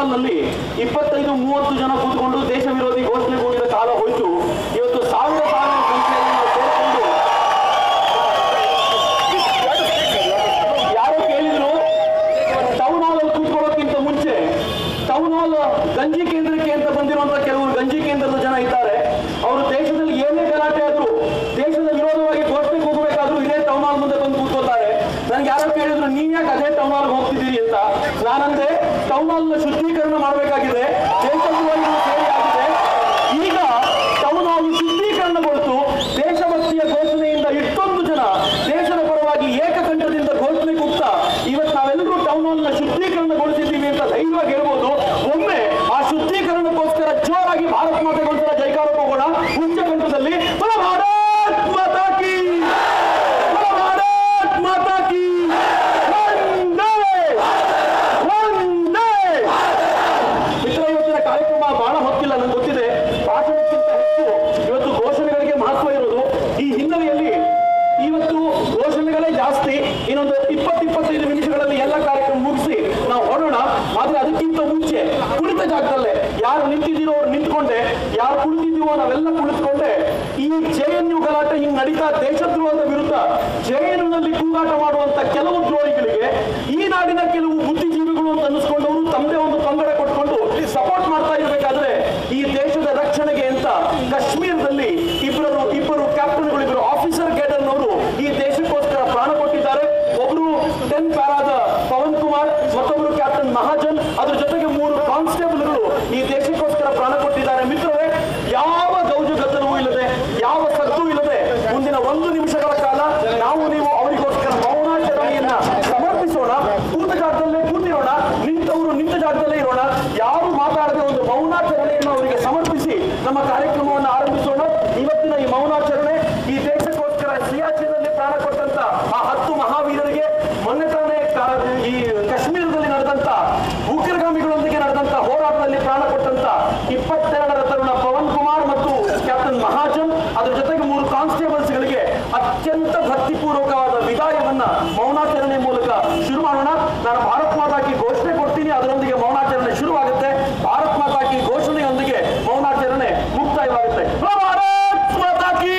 ಹಾಲ್ನಲ್ಲಿ ಇಪ್ಪತ್ತೈದು ಮೂವತ್ತು ಜನ ಕೂತ್ಕೊಂಡು ದೇಶ ವಿರೋಧಿ ಘೋಷಣೆ ಕೂಡಿದ ಕಾಲ ಹೋಯಿತು ಇವತ್ತು ಸಾವಿರ ಸಾವಿರ ಸಂಖ್ಯೆಯಲ್ಲಿ ನಾವು ಸೇರ್ಕೊಂಡು ಯಾರೋ ಕೇಳಿದ್ರು ಟೌನ್ ಹಾಲ್ ಅಲ್ಲಿ ಕೂತ್ಕೊಳ್ಳೋಕ್ಕಿಂತ ಮುಂಚೆ ಟೌನ್ ಹಾಲ್ ಗಂಜಿ ಕೇಂದ್ರಕ್ಕೆ ಅಂತ ಬಂದಿರುವಂತ ಕೆಲವರು ಗಂಜಿ ಕೇಂದ್ರದ ಜನ ಇದ್ದಾರೆ ಅವರು ದೇಶದಲ್ಲಿ ಏನೇ ಗಲಾಟೆ ಆದ್ರೂ ದೇಶದ ವಿರೋಧವಾಗಿ ಘೋಷಣೆ ಹೋಗಬೇಕಾದ್ರೂ ಇದೇ ಟೌನ್ ಹಾಲ್ ಮುಂದೆ ಬಂದು ಕೂತ್ಕೋತಾರೆ ನನ್ಗೆ ಯಾರೋ ಕೇಳಿದ್ರು ನೀವ್ ಯಾಕೆ ಅದೇ ಟೌನ್ ಹಾಲ್ ಹೋಗ್ತಿದ್ದೀರಿ ಅಂತ ನಾನಂದೆ ಟೌನ್ ಹಾಲ್ ಶುದ್ಧೀಕರಣ ಮಾಡಬೇಕಾಗಿದೆ ದೇಶದ್ರೋಹಿಗಳು ಸೇರಿ ಆಗಿದೆ ಈಗ ಟೌನ್ ಹಾಲ್ ಶುದ್ಧೀಕರಣಗೊಳಿತು ದೇಶಭಕ್ತಿಯ ಘೋಷಣೆಯಿಂದ ಇಷ್ಟೊಂದು ಜನ ದೇಶದ ಪರವಾಗಿ ಏಕಕಂಠದಿಂದ ಘೋಷಣೆ ಕೂಗ್ತಾ ಇವತ್ತು ನಾವೆಲ್ಲರೂ ಟೌನ್ ಹಾಲ್ ನ ಶುದ್ಧೀಕರಣಗೊಳಿಸಿದ್ದೀವಿ ಅಂತ ಧೈರ್ಯವಾಗಿ ಹೇಳ್ಬೋದು ಒಮ್ಮೆ ಆ ಶುದ್ಧೀಕರಣಕ್ಕೋಸ್ಕರ ಜೋರಾಗಿ ಭಾರತ ಮಾತೆಗೊಂದರ ಜೈಕಾರ ಹೋಗೋಣ ಉಚ್ಚ ಕಂಠದಲ್ಲಿ ಬಲ ಭಾರತ್ ಮಾತಾ ಕಿ ಬಲ ಭಾರತ್ ಮಾತಾ ಕಿ ವಂದೇ ವಂದೇ ಮಿತ್ರ ಇವತ್ತಿನ ಕಾರ್ಯಕ್ರಮ ಬಹಳ ಹೊತ್ತಿಲ್ಲ ನಂಗೆ ಗೊತ್ತಿದೆ ಭಾಷಣಕ್ಕಿಂತ ಹೆಚ್ಚು ಇವತ್ತು ಘೋಷಣೆಗಳಿಗೆ ಮಹತ್ವ ಇರೋದು ಈ ಹಿನ್ನೆಲೆಯಲ್ಲಿ ಇವತ್ತು ಘೋಷಣೆಗಳೇ ಜಾಸ್ತಿ ಇನ್ನೊಂದು ಇಪ್ಪತ್ತು ಇಪ್ಪತ್ತೈದು ನಿಮಿಷಗಳಲ್ಲಿ ಎಲ್ಲ ಕಾರ್ಯಕ್ರಮ ಮುಗಿಸಿ ನಾವು ಹೊರಡೋಣ ಆದ್ರೆ ಅದಕ್ಕಿಂತ ಮುಂಚೆ ಕುಳಿತ ಜಾಗದಲ್ಲೇ ಯಾರು ನಿಂತಿದ್ದೀರೋ ಅವ್ರು ನಿಂತ್ಕೊಂಡೆ ಯಾರು ಕುಳಿತಿದ್ದೀವೋ ನಾವೆಲ್ಲ ಕುಳಿತುಕೊಂಡೆ ಈ ಜೆ ಎನ್ ಯು ಗಲಾಟೆ ಹಿಂಗ್ ನಡೀತಾ ದೇಶದ್ರೋಹದ ವಿರುದ್ಧ ಜೆ ಎನ್ ನಲ್ಲಿ ಕೂಗಾಟ ಮಾಡುವಂತ ಕೆಲವು ದ್ರೋಹಿಗಳಿಗೆ ಈ ನಾಡಿನ ಕೆಲವು ಬುದ್ಧಿಜೀವಿಗಳು ಅಂತ ಅನ್ನಿಸ್ಕೊಂಡವರು ತಮ್ಮದೇ ಒಂದು ಪಂಗಡ ಕೊಟ್ಕೊಂಡು ಸಪೋರ್ಟ್ ಮಾಡ್ತಾ ಇರಬೇಕಾದ್ರೆ ಈ ದೇಶದ ರಕ್ಷಣೆಗೆ ಅಂತ ಕಾಶ್ಮೀರದಲ್ಲಿ ಇಬ್ಬರು ಇಬ್ಬರು ಕ್ಯಾಪ್ಟನ್ಗಳು ಇಬ್ಬರು ಆಫೀಸರ್ ಕೇಡರ್ನವರು ಈ ದೇಶಕ್ಕೋಸ್ಕರ ಪ್ರಾಣ ಕೊಟ್ಟಿದ್ದಾರೆ ಒಬ್ರು ಟೆನ್ ಪ್ಯಾರಾದ ಪವನ್ ಕುಮಾರ್ ಮತ್ತೊಬ್ರು ಕ್ಯಾಪ್ಟನ್ ಮಹಾಜನ್ ಅದ್ರ ಜೊತೆಗೆ ಮೂರು ಕಾನ್ಸ್ಟೇಬಲ್ಗಳು ಈ ದೇಶಕ್ಕೋಸ್ಕರ ಪ್ರಾಣ ಕೊಟ್ಟಿದ್ದಾರೆ ಮಿತ್ರರೇ ಯಾವ ಗೌಜು ಗದ್ದಲವೂ ಇಲ್ಲದೆ ಯಾವ ಸದ್ದು ಇಲ್ಲದೆ ಮುಂದಿನ ಒಂದು ನಿಮಿಷಗಳ ಕಾಲ ನಾವು ನೀವು ಅವರಿಗೋಸ್ಕರ ಮೌನಾಚರಣೆಯನ್ನ ಸಮರ್ಪಿಸೋಣ ಕೂತ ಜಾಗದಲ್ಲೇ ಕೂತಿರೋಣ ನಿಂತವರು ನಿಂತ ಜಾಗದಲ್ಲೇ ಇರೋಣ ಯಾರು ಮಾತಾಡದೆ ಒಂದು ಮೌನಾಚರಣೆಯನ್ನು ಅವರಿಗೆ ಸಮರ್ಪಿಸಿ ನಮ್ಮ ಕಾರ್ಯಕ್ರಮವನ್ನು ಆರಂಭಿಸೋಣ ಇವತ್ತಿನ ಈ ಮೌನಾಚರಣೆ ಈ ದೇಶಕ್ಕೋಸ್ಕರ ಸಿಯಾಚಿನಲ್ಲಿ ಪ್ರಾಣ ಕೊಟ್ಟಂತ ಆ ಹತ್ತು ಮಹಾವೀರರಿಗೆ ಮೊನ್ನೆ ತಾನೇ ಕಾ- ಈ ಕಾಶ್ಮೀರದಲ್ಲಿ ನಡೆದಂತ ಉಗ್ರಗಾಮಿಗಳೊಂದಿಗೆ ನಡೆದಂತ ಹೋರಾಟದಲ್ಲಿ ಪ್ರಾಣ ಕೊಟ್ಟಂತ ಇಪ್ಪತ್ತೆರಡರ ತರುಣ ಪವನ್ ಕುಮಾರ್ ಮತ್ತು ಕ್ಯಾಪ್ಟನ್ ಮಹಾಜನ್ ಅದ್ರ ಜೊತೆಗೆ ಮೂರು ಕಾನ್ಸ್ಟೇಬಲ್ಸ್ ಗಳಿಗೆ ಅತ್ಯಂತ ಭಕ್ತಿಪೂರ್ವಕವಾದ ವಿದಾಯವನ್ನ ಮೌನಾಚರಣೆ ಮೂಲಕ ಶುರು ಮಾಡೋಣ ನಾನು ಭಾರತ್ ಮಾತಾ ಕಿ ಘೋಷಣೆ ಕೊಡ್ತೀನಿ ಅದರೊಂದಿಗೆ ಮೌನಾಚರಣೆ ಶುರುವಾಗುತ್ತೆ ಭಾರತ್ ಮಾತಾ ಕಿ ಘೋಷಣೆಯೊಂದಿಗೆ ಮೌನಾಚರಣೆ ಮುಕ್ತಾಯವಾಗುತ್ತೆ ಭಾರತ್ ಮಾತಾ ಕಿ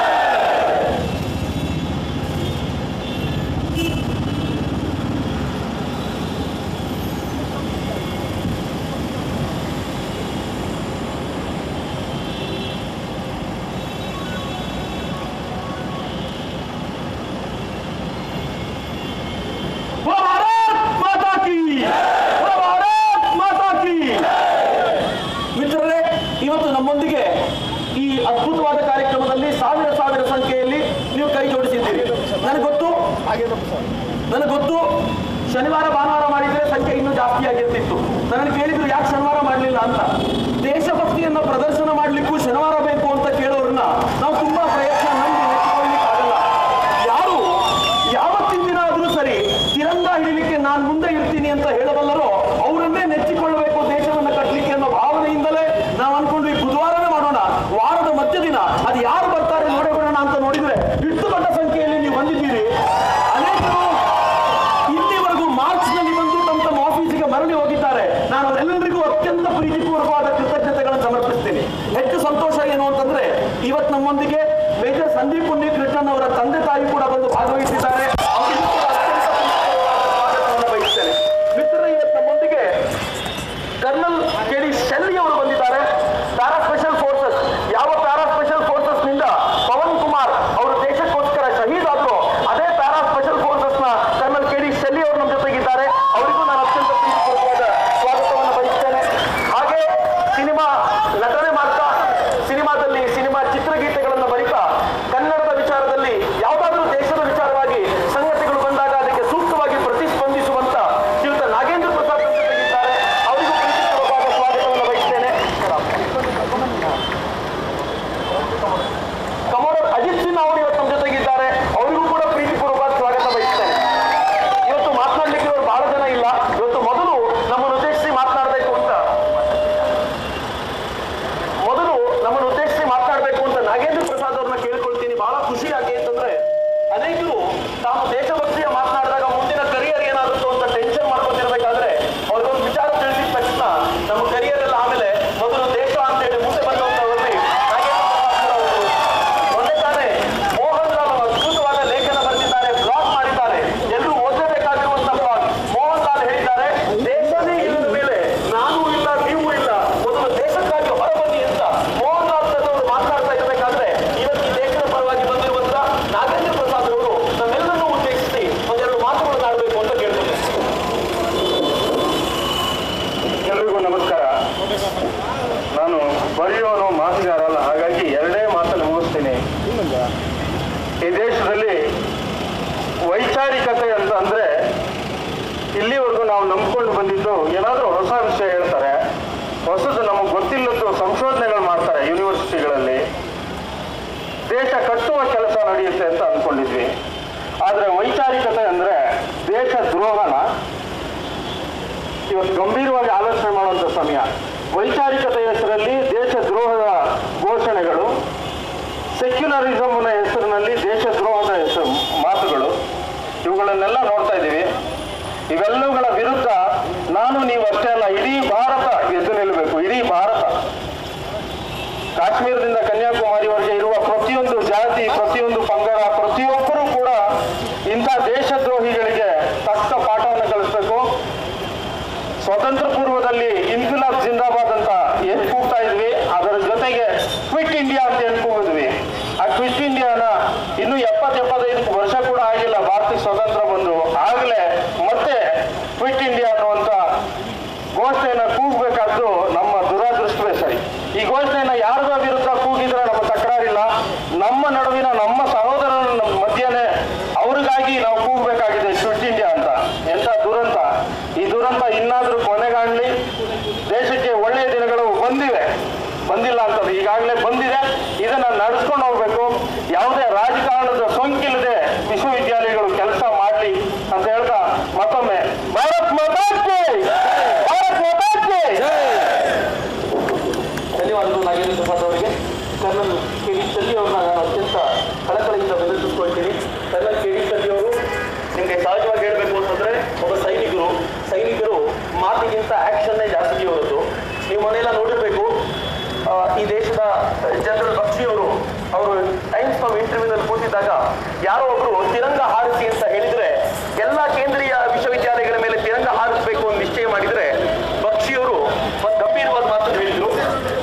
ಭಾರತ್ ಮಾತಾ ಕಿ ಭಾರತ್ ಮಾತಾ ಕಿ ಮಿತ್ರರೇ ಇವತ್ತು ನಮ್ಮೊಂದಿಗೆ ಈ ಅದ್ಭುತವಾದ ಕಾರ್ಯಕ್ರಮದಲ್ಲಿ ಸಾವಿರ ಸಾವಿರ ಸಂಖ್ಯೆಯಲ್ಲಿ ನೀವು ಕೈ ಜೋಡಿಸಿದ್ದೀರಿ ನನಗೆ ಗೊತ್ತು ನನಗೆ ಗೊತ್ತು ಶನಿವಾರ ಭಾನುವಾರ ಮಾಡಿದ್ರೆ ಸಂಖ್ಯೆ ಇನ್ನೂ ಜಾಸ್ತಿ ಆಗಿರ್ತಿತ್ತು ನನಗೆ ಕೇಳಿದ್ರು ಯಾಕೆ ಶನಿವಾರ ಮಾಡಲಿಲ್ಲ ಅಂತ ದೇಶಭಕ್ತಿಯನ್ನ ಪ್ರದರ್ಶನ ಮಾಡಲಿಕ್ಕೂ ಶನಿವಾರ ಬೇಕು ಅಂತ ಕೇಳೋರನ್ನ ನಾವು ತುಂಬಾ ಪ್ರಯತ್ನ ನಂಬಿ ನೆಚ್ಚಿಕೊಳ್ಳಿಕ್ಕಾಗಲ್ಲ ಯಾರು ಯಾವತ್ತಿನ ದಿನ ಆದ್ರೂ ಸರಿ ತಿರಂಗ ಹಿಡಿಲಿಕ್ಕೆ ನಾನು ಮುಂದೆ ಇರ್ತೀನಿ ಅಂತ ಹೇಳಬಲ್ಲರೋ ಅವರನ್ನೇ ನೆಚ್ಚಿಕೊಳ್ಳಬೇಕು ದೇಶವನ್ನ ಕಟ್ಟಲಿಕ್ಕೆ ಅನ್ನೋ ಭಾವನೆಯಿಂದಲೇ ನಾವು ಅನ್ಕೊಂಡ್ವಿ ಬುಧವಾರನೇ ಮಾಡೋಣ ವಾರದ ಮಧ್ಯ ದಿನ ಅದು ಯಾರು ಬರ್ತಾರೆ ನೋಡೇ ಬಿಡೋಣ ಅಂತ ನೋಡಿದ್ರೆ ಇಷ್ಟು ದೊಡ್ಡ ಸಂಖ್ಯೆಯಲ್ಲಿ ನೀವು ಬಂದಿದ್ದೀರಿ ಅನೇಕರು ಇಲ್ಲಿವರೆಗೂ ಮಾರ್ಚ್ ನಲ್ಲಿ ಬಂದು ತಮ್ಮ ತಮ್ಮ ಆಫೀಸಿಗೆ ಮರಳಿ ಹೋಗಿದ್ದಾರೆ ನಾನು ಅವರೆಲ್ಲರಿಗೂ ಅತ್ಯಂತ ಪ್ರೀತಿಪೂರ್ವಕವಾದ ಕೃತಜ್ಞತೆಗಳನ್ನು ಸಮರ್ಪಿಸ್ತೀನಿ ಹೆಚ್ಚು ಸಂತೋಷ ಏನು ಅಂತಂದ್ರೆ ಇವತ್ತು ನಮ್ಮೊಂದಿಗೆ ಮೇಜರ್ ಸಂದೀಪ್ ಪುಣ್ಯ ಕೃಷ್ಣನ್ ಅವರ ತಂದೆ ತಾಯಿ ಕೂಡ ಬಂದು ಭಾಗವಹಿಸಿದ್ದಾರೆ ಅವರಿಗೂ ಕೂಡ ಅತ್ಯಂತ ಪ್ರೀತಿಪೂರ್ವಕವಾದ ಸ್ವಾಗತವನ್ನು ಬಯಸ್ತೇನೆ ಮಿತ್ರರೇ ಇವತ್ತು ನಮ್ಮೊಂದಿಗೆ ಕರ್ನಲ್ ಕೆ ಡಿ ಶೆಲ್ಲಿ ಅವರು ಬಂದಿದ್ದಾರೆ ಪ್ಯಾರಾ ಸ್ಪೆಷಲ್ ಫೋರ್ಸಸ್ ಯಾವ ಪ್ಯಾರಾ ಸ್ಪೆಷಲ್ ಫೋರ್ಸಸ್ ನಿಂದ ಪವನ್ ಕುಮಾರ್ ಅವರು ದೇಶಕ್ಕೋಸ್ಕರ ಶಹೀದ್ ಆದ್ರು ಅದೇ ಪ್ಯಾರಾ ಸ್ಪೆಷಲ್ ಫೋರ್ಸಸ್ ನ ಕರ್ನಲ್ ಕೆ ಡಿ ಶೆಲ್ಲಿ ಅವರು ನಮ್ಮ ಜೊತೆಗಿದ್ದಾರೆ ಅವರಿಗೂ ನಾನು ಅತ್ಯಂತ ಪ್ರೀತಿಪೂರ್ವಕವಾದ ಸ್ವಾಗತವನ್ನು ಬಯಸ್ತೇನೆ ಹಾಗೆ ಸಿನಿಮಾ ನಟನೆ ಮಾಡ್ತಾ ಸಿನಿಮಾದಲ್ಲಿ ಸಿನಿಮಾ ಚಿತ್ರಗೀತೆಗಳನ್ನು ಬರಿತಾ ಕನ್ನಡದ ವಿಚಾರದಲ್ಲಿ ಯಾವುದಾದ್ರೂ ದೇಶದ ವಿಚಾರವಾಗಿ ಎಲ್ರಿಗೂ ನಮಸ್ಕಾರ ನಾನು ಬರೆಯೋನು ಮಾತುಗಾರ ಅಲ್ಲ ಹಾಗಾಗಿ ಎರಡೇ ಮಾತಲ್ಲಿ ಮುಗಿಸ್ತೀನಿ ಈ ದೇಶದಲ್ಲಿ ವೈಚಾರಿಕತೆ ಅಂತ ಅಂದ್ರೆ ಇಲ್ಲಿವರೆಗೂ ನಾವು ನಂಬ್ಕೊಂಡು ಬಂದಿದ್ದು ಏನಾದರೂ ಹೊಸ ವಿಷಯ ಹೇಳ್ತಾರೆ ಹೊಸದು ನಮಗೆ ಗೊತ್ತಿಲ್ಲದ್ದು ಸಂಶೋಧನೆಗಳು ಮಾಡ್ತಾರೆ ಯೂನಿವರ್ಸಿಟಿಗಳಲ್ಲಿ ದೇಶ ಕಟ್ಟುವ ಕೆಲಸ ನಡೆಯುತ್ತೆ ಅಂತ ಅಂದ್ಕೊಂಡಿದ್ವಿ ಆದರೆ ವೈಚಾರಿಕತೆ ಅಂದ್ರೆ ದೇಶ ದ್ರೋಹನ ಇವತ್ತು ಗಂಭೀರವಾಗಿ ಆಲೋಚನೆ ಮಾಡುವಂಥ ಸಮಯ ವೈಚಾರಿಕತೆಯ ಹೆಸರಲ್ಲಿ ದೇಶ ದ್ರೋಹದ ಘೋಷಣೆಗಳು ಸೆಕ್ಯುಲರಿಸಮ್ನ ಹೆಸರಿನಲ್ಲಿ ದೇಶ ದ್ರೋಹದ ಹೆಸರು ಮಾತುಗಳು ಇವುಗಳನ್ನೆಲ್ಲ ನೋಡ್ತಾ ಇದ್ದೀವಿ ಇವೆಲ್ಲವುಗಳ ವಿರುದ್ಧ ನಾನು ನೀವು ಅಷ್ಟೇ ಅಲ್ಲ ಇಡೀ ಭಾರತ ಎದ್ದು ನಿಲ್ಲಬೇಕು ಇಡೀ ಭಾರತ ಕಾಶ್ಮೀರದಿಂದ ಕನ್ಯಾಕುಮಾರಿವರೆಗೆ ಇರುವ ಪ್ರತಿಯೊಂದು ಜಾತಿ ಪ್ರತಿಯೊಂದು ಪಂಗಡ ಪ್ರತಿಯೊಬ್ಬರೂ ಕೂಡ ಇಂಥ ದೇಶದ್ರೋಹಿಗಳಿಗೆ ತಕ್ಕ ಪಾಠವನ್ನು ಕಲಿಸ್ಬೇಕು ಸ್ವತಂತ್ರ ಪೂರ್ವದಲ್ಲಿ ಇನ್ಕಿಲಾಬ್ ಜಿಂದಾಬಾದ್ ಅಂತ ಏನ್ ಕೂಗ್ತಾ ಇದ್ವಿ ಅದರ ಜೊತೆಗೆ ಕ್ವಿಟ್ ಇಂಡಿಯಾ ಅಂತ ಏನ್ ಕೂಗಿದ್ವಿ ಆ ಕ್ವಿಟ್ ಇಂಡಿಯಾನ ಇನ್ನು ಎಪ್ಪತ್ ಎಪ್ಪತ್ತೈದು ವರ್ಷ ಕೂಡ ಆಗಿಲ್ಲ ಭಾರತಕ್ಕೆ ಸ್ವತಂತ್ರ ಬಂದು ಆಗಲೇ ಮತ್ತೆ ಕ್ವಿಟ್ ಇಂಡಿಯಾ ಅನ್ನುವಂತ ಘೋಷಣೆಯನ್ನ ಕೂಗಬೇಕಾದ್ದು ನಮ್ಮ ದುರಾದೃಷ್ಟವೇ ಸರಿ ಈ ಘೋಷಣೆಯನ್ನ ಯಾರದ ವಿರುದ್ಧ ಕೂಗಿದ್ರೆ ನಮ್ಮ ತಕರಾರಿಲ್ಲ ನಮ್ಮ ನಡುವಿನ ನಮ್ಮ ಸಹೋದರರ ನಮ್ಮ ಮಧ್ಯೆನೆ ಅವ್ರಿಗಾಗಿ ನಾವು ಕೂಗಬೇಕಾಗಿದೆ ಕ್ವಿಟ್ ಇಂಡಿಯಾ ಅಂತ ಎಂತ ದುರಂತ ಈ ದುರಂತ ಇನ್ನಾದ್ರೂ ಕೊನೆಗಾಣ್ಲಿ ದೇಶಕ್ಕೆ ಒಳ್ಳೆಯ ದಿನಗಳು ಬಂದಿವೆ ಬಂದಿಲ್ಲ ಅಂತದ್ದು ಈಗಾಗಲೇ ಬಂದಿದೆ ಇದನ್ನ ನಡೆಸ್ಕೊಂಡು ಹೋಗ್ಬೇಕು ಯಾವುದೇ ರಾಜಕಾರಣದ ಸೋಂಕಿಲ್ಲದೆ ವಿಶ್ವವಿದ್ಯಾಲಯಗಳು ಕೆಲಸ ಮಾಡಲಿ ಅಂತ ಹೇಳ್ತಾ ಮತ್ತೊಮ್ಮೆ ಭಾರತ್ ಮಾತಾಕ್ಕೆ ಭಾರತ್ ಮಾತಾಕ್ಕೆ ಧನ್ಯವಾದಗಳು ನಾಗೇಂದ್ರ ಪ್ರಸಾದ್ ಅವರಿಗೆ ಕರ್ನಲ್ ಕೆ ಡಿ ಚಲ್ಲಿ ಅವ್ರನ್ನ ನಾನು ಅತ್ಯಂತ ಕಳಕಳಿಯಿಂದ ವಿನಂತಿಸ್ಕೊಳ್ತೀನಿ ಕರ್ನಲ್ ಕೆ ಡಿ ಚಲ್ಲಿ ಅವರು ನಿಮಗೆ ಸಹಜವಾಗಿ ಹೇಳಬೇಕು ಅಂತಂದ್ರೆ ಒಬ್ಬ ಸೈನಿಕರು ಸೈನಿಕರು ಮಾತಿಗಿಂತ ಆಕ್ಷನ್ನೇ ಜಾಸ್ತಿ ಅವರದ್ದು ನೀವು ಮನೆಯೆಲ್ಲ ನೋಡಿರ್ಬೇಕು ಆ, ಈ ದೇಶದ ಜನರಲ್ ಬಕ್ಷಿಯವರು ಅವರು ಟೈಮ್ಸ್ ಆಫ್ ಇಂಟರ್ವ್ಯೂನಲ್ಲಿ ಕೂತಿದ್ದಾಗ ಯಾರೋ ಒಬ್ರು ತಿರಂಗ ಹಾರಿಸಿ ಅಂತ ಹೇಳಿದ್ರೆ ಎಲ್ಲ ಕೇಂದ್ರೀಯ ವಿಶ್ವವಿದ್ಯಾಲಯಗಳ ಮೇಲೆ ತಿರಂಗ ಹಾರಿಸಬೇಕು ಅಂತ ನಿಶ್ಚಯ ಮಾಡಿದ್ರೆ ಬಕ್ಷಿಯವರು ಒಂದು ಗಂಭೀರವಾದ ಮಾತನ್ನು ಹೇಳಿದ್ರು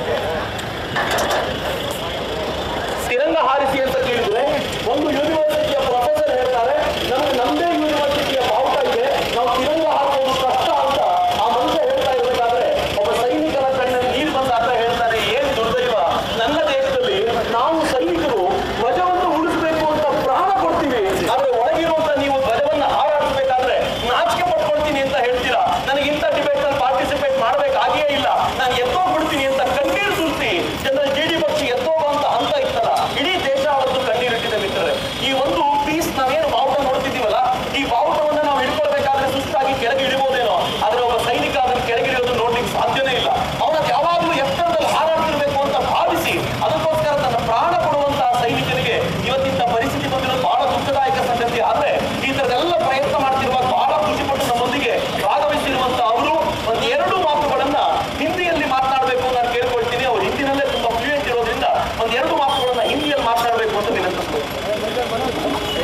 ತಿರಂಗ ಹಾರಿಸಿ ಅಂತ ಕೇಳಿದ್ರೆ ಒಂದು ಯೂನಿವರ್ಸಿಟಿಯ ಪ್ರೊಫೆಸರ್ ಹೇಳ್ತಾರೆ ನಮ್ಗೆ ನಮ್ದೇ ಯೂನಿವರ್ಸಿಟಿಯ ಬಾವುಟ ಇದೆ ನಾವು ತಿರಂಗ ಹಾಕೋದು ಕಷ್ಟ ಅಂತ ಆ ಮನುಷ್ಯ ಹೇಳ್ತಾ ಇರ್ಬೇಕಾದ್ರೆ ಒಬ್ಬ ಸೈನಿಕನ ಕಣ್ಣಲ್ಲಿ ನೀರು ಬಂದ ಅಂತ ಹೇಳ್ತಾನೆ ಏನ್ ದುರ್ದೈವ ನನ್ನ ದೇಶದಲ್ಲಿ ನಾವು ಸೈನಿಕರು ಧ್ವಜವನ್ನು ಉಳಿಸಬೇಕು ಅಂತ ಪ್ರಾಣ ಕೊಡ್ತೀವಿ ಆದ್ರೆ ಒಳಗಿರುವಂತ ನೀವು ಧ್ವಜವನ್ನ ಹಾರಾಡಿಸ್ಬೇಕಾದ್ರೆ ನಾಚಿಕೆ ಪಡ್ಕೊಳ್ತೀನಿ ಅಂತ ಹೇಳ್ತೀರಾ ನನಗೆ ಇಂಥ ಡಿಬೇಟ್ ನಲ್ಲಿ ಪಾರ್ಟಿಸಿಪೇಟ್ ಮಾಡ್ಬೇಕಾಗಿಯೇ ಇಲ್ಲ ನಾನು ಎತ್ತೋಗ್ಬಿಡ್ತೀನಿ ಅಂತ ಕಣ್ಣೀರು ಸುರಿಸಿ ಜನರಲ್ ಜಿ ಡಿ ಪಕ್ಷಿ ಎತ್ತೋಗ ಅಂತ ಹಂತ ಇತ್ತಲ್ಲ ಇಡೀ ದೇಶ ಅವತ್ತು ಕಣ್ಣೀರಿಟ್ಟಿದೆ ಮಿತ್ರರೆ ಈ ಒಂದು ಪೀಸ್ ನಾವೇನು ಬಾವುಟ ನೋಡ್ತಿದ್ದೀವಲ್ಲ ಈ ಬಾವುಟವನ್ನ ನಾವು ಹಿಡ್ಕೊಳ್ಬೇಕಾದ್ರೆ ಸುಸ್ತಾಗಿ ಕೆಳಗೆ ಇಳಿಬೋದೇನೋ ಆದ್ರೆ ಒಬ್ಬ ಸೈನಿಕ ಅದನ್ನ ಕೆಳಗೆ ಇಳಿಯೋದು ನೋಡ್ಲಿಕ್ಕೆ ಸಾಧ್ಯನೇ ಇಲ್ಲ ಅವನ ಯಾವಾಗಲೂ ಎತ್ತರದಲ್ಲಿ ಹಾರಾಡ್ತಿರ್ಬೇಕು ಅಂತ ಭಾವಿಸಿ ಅದಕ್ಕೋಸ್ಕರ ತನ್ನ ಪ್ರಾಣ ಕೊಡುವಂತಹ ಸೈನಿಕರಿಗೆ ಇವತ್ತಿಂತ ಪರಿಸ್ಥಿತಿ ಬಂದಿರೋದು ಬಹಳ ದುಃಖದಾಯಕ ಸಂಗತಿ ಆದ್ರೆ ಈ ತರದೆಲ್ಲ ಪ್ರಯತ್ನ ಮಾಡ್ತಿರುವಾಗ ಬಹಳ ಖುಷಿಪಟ್ಟು ನಮ್ಮೊಂದಿಗೆ ಭಾಗವಹಿಸಿರುವಂತ ಅವರು ಒಂದು ಎರಡು ಮಾತುಗಳನ್ನ ಹಿಂದಿಯಲ್ಲಿ ಮಾತನಾಡಬೇಕು ಅಂತ ನಾನು ಕೇಳ್ಕೊಳ್ತೀನಿ ಅವ್ರು ಹಿಂದಿನಲ್ಲೇ ತುಂಬಾ ಫ್ಲೂಯೆಂಟ್ ಇರೋದ್ರಿಂದ ಒಂದು ಎರಡು ಮಾತುಗಳನ್ನ ಹಿಂದಿಯಲ್ಲಿ ಮಾತನಾಡಬೇಕು ಅಂತ ವಿನಂತಿಸ್ಬೋದು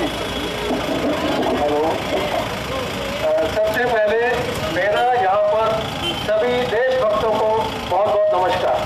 हेलो अ, सबसे पहले मेरा यहाँ पर सभी देशभक्तों को बहुत बहुत नमस्कार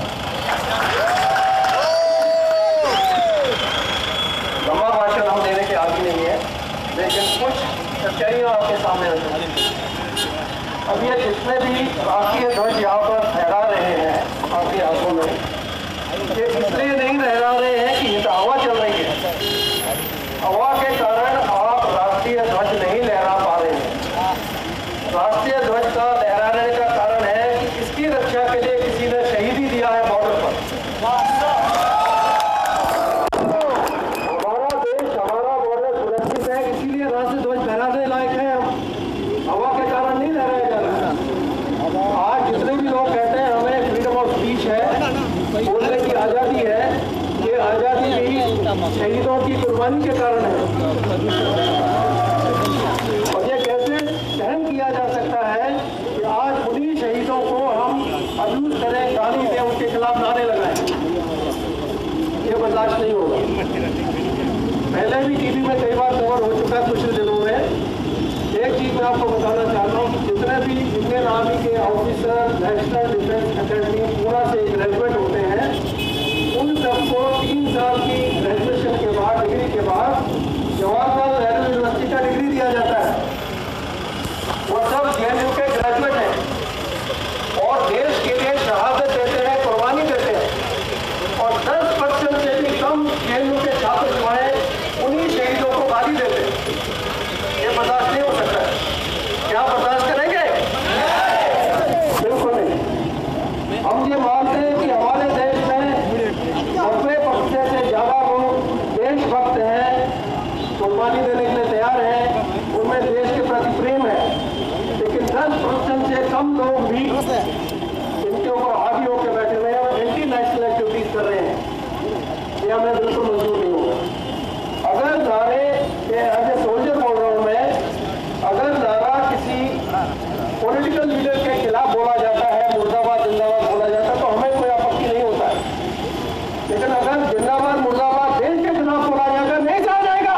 लंबा भाषण हम देने के आगे नहीं है लेकिन कुछ सच्चाइयाँ आपके सामने रखूँ अब ये जितने भी राष्ट्रीय ध्वज यहाँ पर फहरा रहे हैं आपके हाथों में ये इसलिए नहीं लहरा रहे हैं कि हवा चल रही है हवा के कारण आप राष्ट्रीय ध्वज नहीं लहरा पा रहे हैं राष्ट्रीय ध्वज का लहराने का कारण है कि इसकी रक्षा के लिए किसी ने शहीदी दिया है बॉर्डर पर हमारा देश हमारा बॉर्डर सुरक्षित है इसीलिए राष्ट्रीय ध्वज लहराने लायक है हम हवा के कारण नहीं लहराया जा रहा आज जितने भी लोग कहते हैं हमें फ्रीडम ऑफ स्पीच है बोलने की आज़ादी है ये आज़ादी भी शहीदों की कुर्बानी के कारण है और ये कैसे सहन किया जा सकता है कि आज उन्हीं शहीदों को हम अब्यूज करें गाली दें उनके खिलाफ नारे लगाएं ये बर्दाश्त नहीं होगा पहले भी टीवी में कई बार कवर हो चुका है पिछले दिनों में एक चीज मैं आपको बताना चाहता हूँ कि जितने भी इंडियन आर्मी के ऑफिसर नेशनल डिफेंस अकेडमी पूरा से ग्रेजुएट होते हैं उन सबको तीन साल की ग्रेजुएशन के बाद डिग्री के बाद जवाहरलाल नेहरू यूनिवर्सिटी का डिग्री दिया जाता है वो सब जे के ग्रेजुएट हैं और देश इनके ऊपर आगे होकर बैठे हुए हैं और एंटी नेशनल एक्टिविटीज कर रहे हैं ये हमें बिल्कुल मंजूर नहीं होगा अगर नारे एज ए सोल्जर बोल रहा हूँ मैं अगर नारा किसी पॉलिटिकल लीडर के खिलाफ बोला जाता है मुर्दाबाद जिंदाबाद बोला जाता है तो हमें कोई आपत्ति नहीं होता है लेकिन अगर जिंदाबाद मुर्दाबाद देश के खिलाफ बोला जाएगा नहीं सहा जाएगा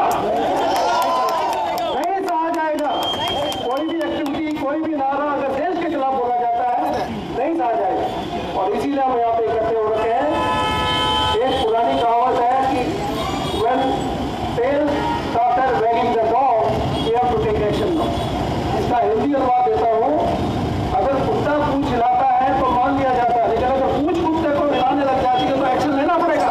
नहीं सहा जाएगा कोई भी एक्टिविटी कोई भी नारा अगर देश के खिलाफ बोला जाता है नहीं सहा जाएगा और इसीलिए हम यहाँ पे इकट्ठे हो रखे हैं एक पुरानी कहावत है कि when tail started wagging the dog we have to take action now इसका हिंदी अनुवाद देता हूँ अगर कुत्ता पूछ हिलाता है तो मान लिया जाता है लेकिन अगर पूछ कुत्ते को हिलाने लग जाती है तो एक्शन लेना पड़ेगा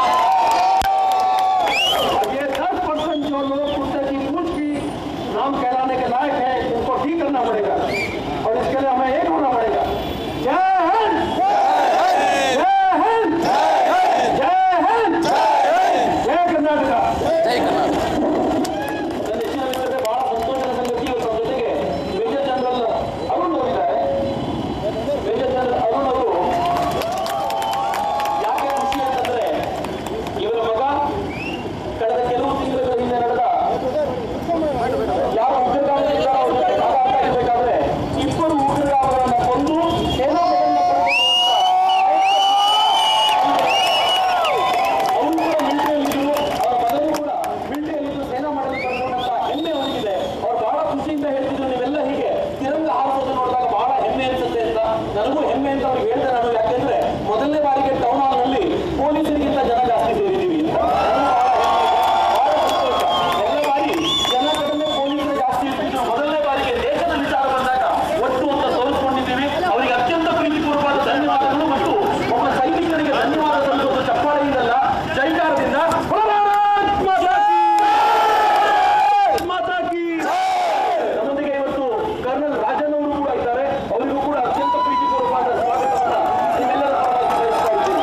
और ये दस परसेंट जो लोग कुत्ते की पूछ की नाम कहलाने के लायक है उनको ठीक करना पड़ेगा और इसके लिए हमें एक होना पड़ेगा जय हिंद जय हिंद जय हिंद जय कर्नाटಕ ನನ್ನ ಹೆಚ್ಚಿನ ಮಿತ್ರತೆ ಬಹಳ ಸಂತೋಷದ ಸಂಗತಿ ಇವತ್ತು ನಮ್ಮ ಜೊತೆಗೆ ಮೇಜರ್ ಜನರಲ್ ಅರುಣ್ ಅವರಿದ್ದಾರೆ ಮೇಜರ್ ಜನರಲ್ ಅರುಣ್ ಅವರು ಯಾಕೆ ಖುಷಿ ಅಂತಂದ್ರೆ ಇವರ ಮಗ ಕಳೆದ ಕೆಲವು ತಿಂಗಳ ಹಿಂದೆ ನಡೆದ ಯಾವ ಉಗ್ರಗಾಮಿ ಇದ್ದಾರೋ ಅವ್ರ ಜೊತೆ ಕಾದಾಡ್ತಾ ಇರ್ಬೇಕಾದ್ರೆ ಇಬ್ಬರು ಉಗ್ರಗಾಮಿಗಳನ್ನ ಕೊಂದು ಸೇನಾ ಅವರು ಕೂಡ ಮಿಲಿಟರಿಯಲ್ಲಿದ್ದರು ಅವರ ಮಗನೂ ಕೂಡ ಮಿಲಿಟರಿಯಲ್ಲಿದ್ದು ಸೇನಾ ಮಾಡಲು ಕರ್ಕೊಂಡಂತ ಹೆಮ್ಮೆ ಅವರಿಗಿದೆ ಅವ್ರು ಬಹಳ ಖುಷಿಯಿಂದ ಹೇಳ್ತಿದ್ರು ನೀವೆಲ್ಲ ಹೀಗೆ ತಿರಂಗ ಹಾರಿಸೋದು ನೋಡಿದಾಗ ಬಹಳ ಹೆಮ್ಮೆ ಅನ್ಸುತ್ತೆ ಅಂತ ನನಗೂ ಹೆಮ್ಮೆ ಅಂತ ಅವ್ರಿಗೆ ಹೇಳ್ದೆ ನಾನು ಯಾಕೆಂದ್ರೆ ಮೊದಲನೇ ಬಾರಿಗೆ ಟೌನ್ ಹಾಲ್ ನಲ್ಲಿ ಪೊಲೀಸರಿಗಿಂತ ಜನ ಜಾಸ್ತಿ ಸೇರಿದ್ದೀವಿ ಅಂತ ನನಗೂ ಬಹಳ ಹೆಮ್ಮೆ ಇದೆ. ಬಹಳ ಸಂತೋಷ ಎಲ್ಲ ಬಾರಿ ಜನ ಕಡಿಮೆ ಪೊಲೀಸರು ಜಾಸ್ತಿ ಇರ್ತಿದ್ರು ಮೊದಲನೇ ಬಾರಿಗೆ ದೇಶದ ವಿಚಾರ ಬಂದಾಗ ಒಟ್ಟು ಅಂತ ತೋರಿಸ್ಕೊಂಡಿದ್ದೀವಿ ಅವರಿಗೆ ಅತ್ಯಂತ ಪ್ರೀತಿಪೂರ್ವವಾದ ಧನ್ಯವಾದಗಳು ಮತ್ತು ಒಬ್ಬ ಸೈನಿಕರಿಗೆ ಧನ್ಯವಾದ ಸಲ್ಲಿಸೋದು ಚಪ್ಪಾಳೆಯಿಂದಲ್ಲ ಜೈಕಾರದಿಂದ ಭಾರತ್ ಮಾತಾ ಕೀ! ಮಾತಾ ಕೀ! ನಮ್ಮೊಂದಿಗೆ ಇವತ್ತು ಕರ್ನಲ್ ರಾಜನ್ ಅವರು ಕೂಡ ಇದ್ದಾರೆ ಅವರಿಗೂ ಕೂಡ ಅತ್ಯಂತ ಪ್ರೀತಿಪೂರ್ವವಾದ ಸ್ವಾಗತವನ್ನ ನಿಮ್ಮೆಲ್ಲರ ಪರವಾಗಿ ಬಯಸ್ತಾ ಇದ್ದೀನಿ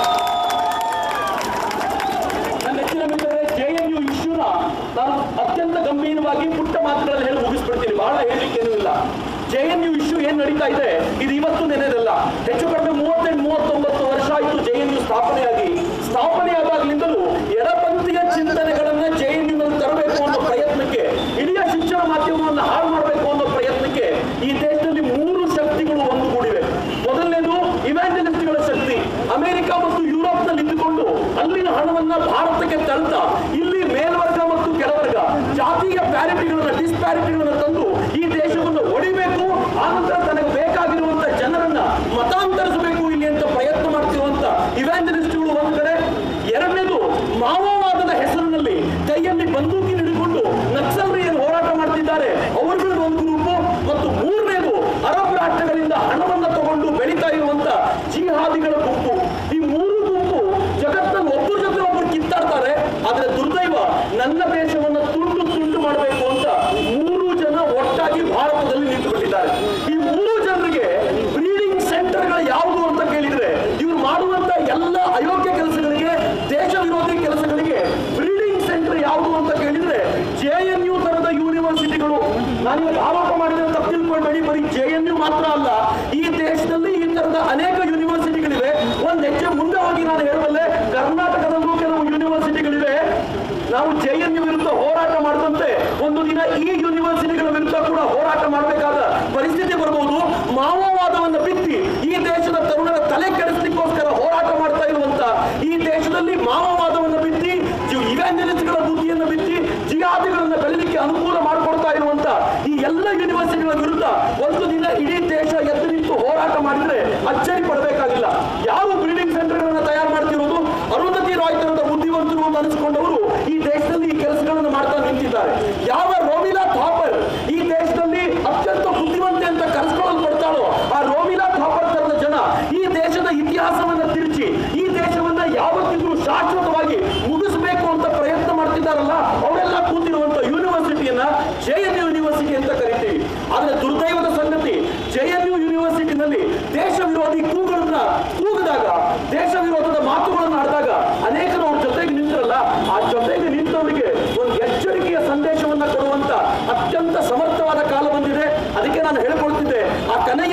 ನನ್ನ ಹೆಚ್ಚಿನ ಮಿತ್ರರೇ ಜೆ ಎನ್ ಯು ಇಶ್ಯೂನ ನಾನು ಅತ್ಯಂತ ಗಂಭೀರವಾಗಿ ಪುಟ್ಟ ಮಾತುಗಳಲ್ಲಿ ಹೇಳಿ ಮುಗಿಸ್ಬಿಡ್ತೀನಿ ಬಹಳ ಹೇಳಲಿಕ್ಕೇನೂ ಇಲ್ಲ ಜೆ ಎನ್ ಯು ಇಶ್ಯೂ ಏನ್ ನಡೀತಾ ಇದೆ ಇದು ಇವತ್ತು ನೆನೆದಲ್ಲ ಹೆಚ್ಚು ಕಡಿಮೆ ಮೂವತ್ತೆಂಟು ಮೂವತ್ತೊಂಬತ್ತು ವರ್ಷ ಆಯಿತು ಜೆ ಎನ್ ಯು ಸ್ಥಾಪನೆಯಾಗಿ ಸ್ಥಾಪನೆಯಾದಾಗಲಿಂದಲೂ ಎಡಪಂಥೀಯ ಚಿಂತನೆಗಳನ್ನ ಜೆ ಎನ್ ಯುನಲ್ಲಿ ತರಬೇಕು ಅನ್ನೋ ಪ್ರಯತ್ನಕ್ಕೆ ಇಡೀ ಶಿಕ್ಷಣ ಮಾಧ್ಯಮವನ್ನು ಹಾಳು ಮಾಡಬೇಕು ಅನ್ನೋ ಪ್ರಯತ್ನಕ್ಕೆ ಈ ದೇಶದಲ್ಲಿ ಮೂರು ಶಕ್ತಿಗಳು ಒಂದುಗೂಡಿವೆ ಮೊದಲನೇದು ಇವ್ಯಾಂಜಲಿಸ್ಟ್ಗಳ ಶಕ್ತಿ ಅಮೆರಿಕ ಮತ್ತು ಯುರೋಪ್ನಲ್ಲಿ ಇದ್ದುಕೊಂಡು ಅಲ್ಲಿನ ಹಣವನ್ನ ಭಾರತಕ್ಕೆ ತಳ್ತಾ ಇಲ್ಲಿ ಮೇಲ್ವರ್ಗ ಮತ್ತು ಕೆಳವರ್ಗ ಜಾತಿಯ ಪ್ಯಾರಿಟಿಗಳನ್ನ ಡಿಸ್ಪ್ಯಾರಿಟಿಗಳನ್ನ ತಂದು ಈ ದೇಶವನ್ನು ಹೊಡಿಬೇಕು ಆನಂತರ ತನಗೆ ಬೇಕಾಗಿರುವಂತ ಜನರನ್ನ ಮತಾಂತರಿಸಬೇಕು ಇಲ್ಲಿ ಅಂತ ಪ್ರಯತ್ನ ಮಾಡ್ತಿರುವಂತ ಇವ್ಯಾಂಜಲಿಸ್ಟ್ಗಳು ಒಂದ್ ಕಡೆ ಎರಡನೇದು ಮಾವೋವಾದದ ಹೆಸರಿನಲ್ಲಿ ಕೈಯಲ್ಲಿ ಬಂದೂಕಿ ಹಿಡಿದುಕೊಂಡು ನಕ್ಸಲರಿಯನ್ನು ಹೋರಾಟ ಮಾಡ್ತಿದ್ದಾರೆ ಅವರುಗಳ ಒಂದು ಗುಂಪು ಮತ್ತು ಮೂರನೇದು ಅರಬ್ ರಾಷ್ಟ್ರಗಳಿಂದ ಹಣವನ್ನ ತಗೊಂಡು ಬೆಳೀತಾ ಇರುವಂತ ಜಿಹಾದಿಗಳ ಗುಂಪು ಈ ಮೂರು ಗುಂಪು ಜಗತ್ತಲ್ಲಿ ಒಬ್ಬರ ಜೊತೆ ಒಬ್ಬರು ಕಿತ್ತಾಡ್ತಾರೆ ಆದ್ರೆ ದುರ್ದೈವ ನನ್ನ ದೇಶವನ್ನ ತುಂಡು ತುಂಡು ಮಾಡಬೇಕು ಅಂತ ಮೂರು ಜನ ಒಟ್ಟಾಗಿ ಭಾರತದಲ್ಲಿ ನಿಂತುಕೊಂಡಿದ್ದಾರೆ ಈ ಮೂರು ಜನರಿಗೆ ಬ್ರೀಡಿಂಗ್ ಸೆಂಟರ್ಗಳು ಯಾವುದು ಅಂತ ಕೇಳಿದ್ರೆ ಇವ್ರು ಮಾಡುವಂತ ಎಲ್ಲ ಅಯೋಗ್ಯ ಕೆಲಸಗಳಿಗೆ ದೇಶ ವಿರೋಧಿ ಕೆಲಸಗಳಿಗೆ ಬ್ರೀಡಿಂಗ್ ಸೆಂಟರ್ ಯಾವುದು ಅಂತ ಕೇಳಿದ್ರೆ ಜೆ ಎನ್ ಯು ತರದ ಯೂನಿವರ್ಸಿಟಿಗಳು ನಾನು ಇವತ್ತು ಆರೋಪ ಮಾಡಿದ್ರೆ ತಪ್ಪು ತಿಳ್ಕೊಳ್ಬೇಡಿ ಬರೀ ಜೆ ಎನ್ ಯು ಮಾತ್ರ ಅಲ್ಲ ಈ ದೇಶದಲ್ಲಿ ಈ ತರದ ಅನೇಕ ಯೂನಿವರ್ಸಿಟಿಗಳಿವೆ ಒಂದ್ ಹೆಜ್ಜೆ ಮುಂದೆ ಹೋಗಿ ನಾನು ಹೇಳಬಲ್ಲೆ ಕರ್ನಾಟಕದಲ್ಲೂ ಕೆಲವು ಯೂನಿವರ್ಸಿಟಿಗಳಿವೆ ನಾವು ಜೆ ಎನ್ ಯು ವಿರುದ್ಧ ಹೋರಾಟ ಮಾಡಿದಂತೆ ಒಂದು ದಿನ ಈ ಯೂನಿವರ್ಸಿಟಿಗಳ ವಿರುದ್ಧ ಕೂಡ ಹೋರಾಟ ಮಾಡಬೇಕಾದ ಪರಿಸ್ಥಿತಿ ಬರಬಹುದು ಮಾವೋವಾದವನ್ನು ಬಿತ್ತಿ ಈ ದೇಶದ ತರುಣರ ತಲೆ ಕೆಡಿಸ್ಲಿಕ್ಕೋಸ್ಕರ ಹೋರಾಟ ಮಾಡ್ತಾ ಇರುವಂತ ಈ ದೇಶದಲ್ಲಿ ಮಾವೋವಾದವನ್ನು ಬಿತ್ತಿ ಇವ್ಯಾಂಜಲಿಸ್ಟ್ಗಳ ಬುದ್ಧಿಯನ್ನು ಬಿತ್ತಿ ಜಿಹಾದಿಗಳನ್ನ ಬೆಳಲಿಕ್ಕೆ ಅನುಕೂಲ ಮಾಡಿಕೊಡ್ತಾ ಇರುವಂತ ಈ ಎಲ್ಲ ಯೂನಿವರ್ಸಿಟಿಗಳ ವಿರುದ್ಧ ಒಂದು ದಿನ ಇಡೀ ದೇಶ ಎದ್ದು ನಿಂತು ಹೋರಾಟ ಮಾಡಿದ್ರೆ ಅಚ್ಚರಿ ಪಡಬೇಕಾಗಿಲ್ಲ ಯಾವ ಬ್ರೀಡಿಂಗ್ ಸೆಂಟರ್ಗಳನ್ನ ತಯಾರು ಮಾಡ್ತಿರೋದು ಅರುಂಧತಿ ರಾಯ್ ತರದ ಬುದ್ಧಿವಂತರು ಅಂತ ಅನಿಸ್ಕೊಂಡವರು ಈ ದೇಶದಲ್ಲಿ ಈ ಕೆಲಸಗಳನ್ನು ಮಾಡ್ತಾ ನಿಂತಿದ್ದಾರೆ ಯಾವ ರೋಮಿಲಾ ಥಾಪರ್ ಈ ದೇಶದಲ್ಲಿ ಅತ್ಯಂತ ಬುದ್ಧಿವಂತೆ ಅಂತ ಕರೆಸ್ಕೊಳ್ಳಲ್ಪಡ್ತಾಳೋ ಆ ರೋಮಿಲಾ ಥಾಪರ್ ತರದ ಜನ ಈ ದೇಶದ ಇತಿಹಾಸವನ್ನ ತಿರುಚಿ ಈ ದೇಶವನ್ನ ಯಾವತ್ತಿದ್ರೂ ಶಾಶ್ವತವಾಗಿ ಮುಗಿಸಬೇಕು ಅಂತ ಪ್ರಯತ್ನ ಮಾಡ್ತಿದ್ದಾರಲ್ಲ ಅವರೆಲ್ಲ ಕೂತಿರುವಂತ ಯೂನಿವರ್ಸಿಟಿಯನ್ನ ಜೆ ಎನ್ ಯೂನಿವರ್ಸಿಟಿ ಅಂತ ಕರಿತೀವಿ ಆದ್ರೆ ದುರ್ದೈವದ ಸಂಗತಿ ಜೆ ಎನ್ ಯು ಯೂನಿವರ್ಸಿಟಿನಲ್ಲಿ ದೇಶ ವಿರೋಧಿ ಕೂಗಳನ್ನ ಕೂಗಿದಾಗ ದೇಶ ವಿರೋಧದ ಮಾತುಗಳನ್ನು ಆಡಿದಾಗ ಅನೇಕರು ಅವ್ರ ಜೊತೆಗೆ ನಿಂತಿರಲ್ಲ ಆ ಜೊತೆಗೆ ನಿಂತವರಿಗೆ ಒಂದು ಎಚ್ಚರಿಕೆಯ ಸಂದೇಶವನ್ನ ಕೊಡುವಂತ ಅತ್ಯಂತ ಸಮರ್ಥವಾದ ಕಾಲ ಬಂದಿದೆ ಅದಕ್ಕೆ ನಾನು ಹೇಳ್ಕೊಳ್ತಿದ್ದೆ ಆ ಕನ್ನಯ್ಯ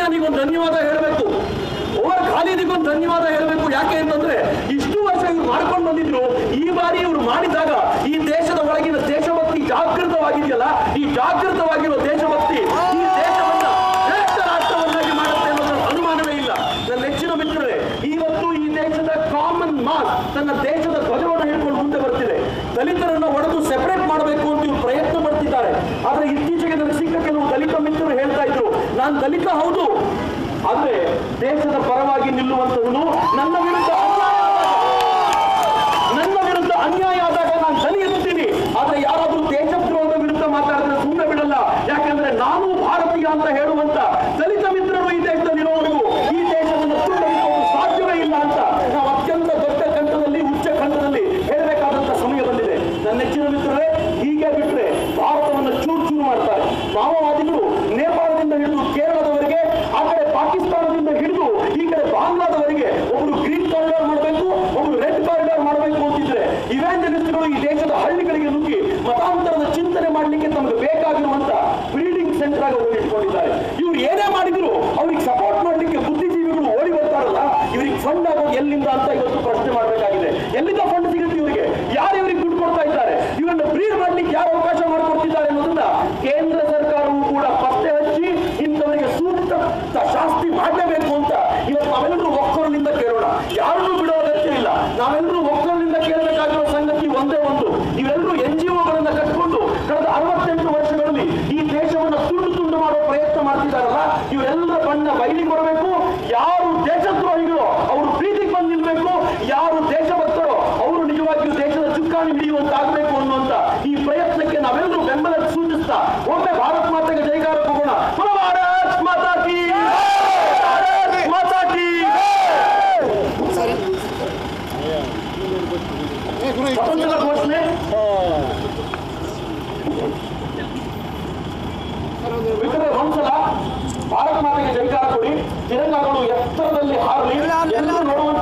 ಖಾನಿಗೊಂದು ಧನ್ಯವಾದ ಹೇಳಬೇಕು ಓವರ್ ಖಾಲಿದಿಗೊಂದು ಧನ್ಯವಾದ ಹೇಳಬೇಕು ಯಾಕೆ ಅಂತಂದ್ರೆ ಇಷ್ಟು ವರ್ಷ ಇವ್ರು ಮಾಡ್ಕೊಂಡು ಬಂದಿದ್ರು ಈ ಬಾರಿ ಇವ್ರು ಮಾಡಿದಾಗ ಈ ದೇಶದ ಒಳಗಿನ ದೇಶಭಕ್ತಿ ಜಾಗೃತವಾಗಿದೆಯಲ್ಲ ಈ ಜಾಗೃತವಾಗಿರೋ ದೇಶಭಕ್ತಿ ಈ ದೇಶವನ್ನ ಶ್ರೇಷ್ಠ ರಾಷ್ಟ್ರವನ್ನಾಗಿ ಮಾಡುತ್ತೆ ಅನ್ನೋದ್ರ ಅನುಮಾನವೇ ಇಲ್ಲ ನನ್ನ ನೆಚ್ಚಿನ ಮಿತ್ರರೇ ಇವತ್ತು ಈ ದೇಶದ ಕಾಮನ್ ಮಾಸ್ ತನ್ನ ದೇಶದ ಧ್ವಜವನ್ನು ಹಿಡ್ಕೊಂಡು ಮುಂದೆ ಬರ್ತಿದೆ ದಲಿತರನ್ನ ಒಡೆದು ಸೆಪರೇಟ್ ಮಾಡಬೇಕು ಅಂತ ಇವ್ರು ಪ್ರಯತ್ನ ಪಡ್ತಿದ್ದಾರೆ ಆದ್ರೆ ಇತ್ತೀಚೆಗೆ ನನಗೆ ಸಿಕ್ಕ ಕೆಲವು ದಲಿತ ಮಿತ್ರರು ಹೇಳ್ತಾ ಇದ್ರು ನಾನು ದಲಿತ ಹೌದು ಆದ್ರೆ ದೇಶದ ಪರವಾಗಿ ನಿಲ್ಲುವಂತವನು ನನ್ನ ವಿರುದ್ಧ ಅನ್ಯಾಯ ಆದಾಗ- ನನ್ನ ವಿರುದ್ಧ ಅನ್ಯಾಯ ಆದಾಗ ನಾನು ದನಿ ಎತ್ತೀನಿ ಆದ್ರೆ ಯಾರಾದ್ರೂ ದೇಶದ್ರೋಹದ ವಿರುದ್ಧ ಮಾತಾಡಿದ್ರೆ ಸುಮ್ಮನೆ ಬಿಡಲ್ಲ ಯಾಕಂದ್ರೆ ನಾನು ಭಾರತೀಯ ಅಂತ ಹೇಳುವಂತ ದಲಿತ ಮಿತ್ರರು ಈ ದೇಶದಲ್ಲಿರೋವರೆಗೂ ಈ ದೇಶವನ್ನು ತುಂಡರಿಸುವುದು ಸಾಧ್ಯವೇ ಇಲ್ಲ ಅಂತ ನಾವು ಅತ್ಯಂತ ದೊಡ್ಡ ಕಂಠದಲ್ಲಿ ಉಚ್ಚ ಕಂಠದಲ್ಲಿ ಹೇಳಬೇಕಾದಂತ ಸಮಯ ಬಂದಿದೆ ನನ್ನ ನೆಚ್ಚಿನ ಮಿತ್ರರೇ ಹೀಗೆ ಬಿಟ್ರೆ ಭಾರತವನ್ನು ಚೂರು ಚೂರು ಮಾಡ್ತಾರೆ ಮಾವೋವಾದಿಗಳು ನೇಪಾಳದಿಂದ ಹಿಡಿದು ಕೇರಳದವರೆಗೆ ಆ ಕಡೆ ಪಾಕಿಸ್ತಾನದಿಂದ ಹಿಡಿದು ಈ ಕಡೆ ಬಾಂಗ್ಲಾದವರೆಗೆ ಒಬ್ರು ಗ್ರೀನ್ ಕಾರಿಡಾರ್ ಮಾಡಬೇಕು ಒಬ್ರು ರೆಡ್ ಕಾರಿಡಾರ್ ಮಾಡಬೇಕು ಅಂತಿದ್ರೆ ಇವ್ಯಾಂಜಲಿಸ್ಟ್ಗಳು ಈ ದೇಶದ ಹಳ್ಳಿಗಳಿಗೆ ನುಗ್ಗಿ ಮತಾಂತರದ ಚಿಂತನೆ ಮಾಡಲಿಕ್ಕೆ ತಮಗೆ ಬೇಕಾಗಿರುವಂತ ಬ್ರೀಡಿಂಗ್ ಸೆಂಟರ್ ಆಗಿ ಅವ್ರು ಇಟ್ಕೊಂಡಿದ್ದಾರೆ ಇವ್ರು ಏನೇ ಮಾಡಿದ್ರು ಅವ್ರಿಗೆ ಸಪೋರ್ಟ್ ಮಾಡಲಿಕ್ಕೆ ಬುದ್ಧಿಜೀವಿಗಳು ಓಡಿ ಬರ್ತಾರಲ್ಲ ಇವ್ರಿಗೆ ಫಂಡ್ ಆಗೋದು ಎಲ್ಲಿಂದ ಅಂತ ಇವತ್ತು ಪ್ರಶ್ನೆ ಮಾಡಬೇಕಾಗಿದೆ ಎಲ್ಲಿಂದ ಫಂಡ್ ಸಿಗುತ್ತೆ ಇವರಿಗೆ ಯಾರು ಇವರಿಗೆ ದುಡ್ಡು ಕೊಡ್ತಾ ಇದ್ದಾರೆ ಇವನ್ನ ಬ್ರೀಡ್ ಮಾಡ್ಲಿಕ್ಕೆ ಯಾರು ಅವಕಾಶ ಮಾಡಿಕೊಡ್ತಿದ್ದಾರೆ ಅನ್ನೋದನ್ನ ಕೇಂದ್ರ ಸರ್ಕಾರವು ಕೂಡ ಪತ್ತೆ ಹಚ್ಚಿ ಇಂಥವರಿಗೆ ಸೂಕ್ತ ಶಾಸ್ತಿ ಮಾಡಲೇಬೇಕು ಅಂತ ಇವತ್ತು ನಾವೆಲ್ಲರೂ ಒಕ್ಕಲಿನಿಂದ ಕೇಳೋಣ ಯಾರನ್ನೂ ಬಿಡೋ ಅಗತ್ಯ ಇಲ್ಲ ನಾವೆಲ್ಲರೂ ಒಕ್ಕಲಿನಿಂದ ಕೇಳಬೇಕಾಗಿರೋ ಸಂಗತಿ ಒಂದೇ ಒಂದು ಇವೆಲ್ಲರೂ ಎನ್ ಜಿ ಒಗಳನ್ನ ಕಟ್ಕೊಂಡು ಕಳೆದ ಅರವತ್ತೆಂಟು ವರ್ಷಗಳಲ್ಲಿ ಈ ದೇಶವನ್ನ ತುಂಡು ತುಂಡು ಮಾಡೋ ಪ್ರಯತ್ನ ಮಾಡ್ತಿದ್ದಾರಲ್ಲ ಇವರೆಲ್ಲರ ಬಣ್ಣ ಬಯಲಿಗೆ ಬರಬೇಕು ಯಾರು ದೇಶದ್ರೋಹಿಗಳು ಅವರು ಪ್ರೀತಿಗೆ ಬಂದು ನಿಲ್ಬೇಕು ಯಾರು ದೇಶಭಕ್ತರು ಅವರು ನಿಜವಾಗಿಯೂ ದೇಶದ ಚುಕ್ಕಾಣಿ ಹಿಡಿಯುವಂತಾಗಬೇಕು ಅನ್ನುವಂತ ಈ ಪ್ರಯತ್ನಕ್ಕೆ ನಾವೆಲ್ಲರೂ ಬೆಂಬಲ ಸೂಚಿಸ್ತಾ ಒಮ್ಮೆ ಭಾರತ್ ಮಾತೆಗೆ ಜೈಕಾರ ಹೋಗೋಣ ಬೋಲೋ ಭಾರತ್ ಮಾತಾ ಕಿ ಭಾರತ್ ಮಾತಾ ಕಿ ಸ್ವಾತಂತ್ರ್ಯದ ಘೋಷಣೆ ಬೇಕಾದ್ರೆ ಒಂದ್ಸಲ ಭಾರತ ಮಾತೆಗೆ ಜೈಕಾರ ಕೊಡಿ ತಿರಂಗಗಳು ಎತ್ತರದಲ್ಲಿ ಹಾರಲಿ ಎಲ್ಲರೂ ನೋಡುವಂತ